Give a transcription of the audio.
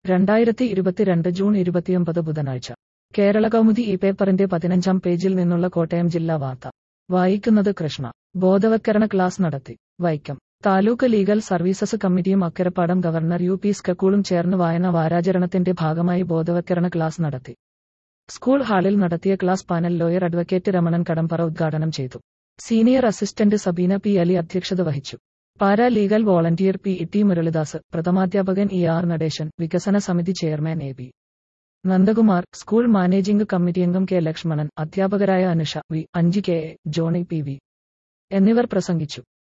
രണ്ടായിരത്തി ഇരുപത്തിരണ്ട് ജൂൺ ഇരുപത്തിയൊമ്പത് ബുധനാഴ്ച കേരള കൗമുദി ഈ പേപ്പറിന്റെ പതിനഞ്ചാം പേജിൽ നിന്നുള്ള കോട്ടയം ജില്ലാ വാർത്ത വായിക്കുന്നത് കൃഷ്ണ ബോധവത്കരണ ക്ലാസ് നടത്തി വൈക്കം താലൂക്ക് ലീഗൽ സർവീസസ് കമ്മിറ്റിയും അക്കരപ്പാടം ഗവർണർ യു പി സ്കൂളും ചേർന്ന് വായന വാരാചരണത്തിന്റെ ഭാഗമായി ബോധവത്കരണ ക്ലാസ് നടത്തി സ്കൂൾ ഹാളിൽ നടത്തിയ class panel lawyer advocate Ramanan Kadampara ഉദ്ഘാടനം ചെയ്തു senior assistant Sabeena P Ali അധ്യക്ഷത വഹിച്ചു para legal volunteer P T Muralidas പ്രഥമാധ്യാപകൻ ഇ ആർ നടേശൻ വികസന സമിതി chairman A B Nandakumar school managing committee അംഗം കെ ലക്ഷ്മണൻ അധ്യാപകരായ Anusha V Anchi K A Johny P V എന്നിവർ പ്രസംഗിച്ചു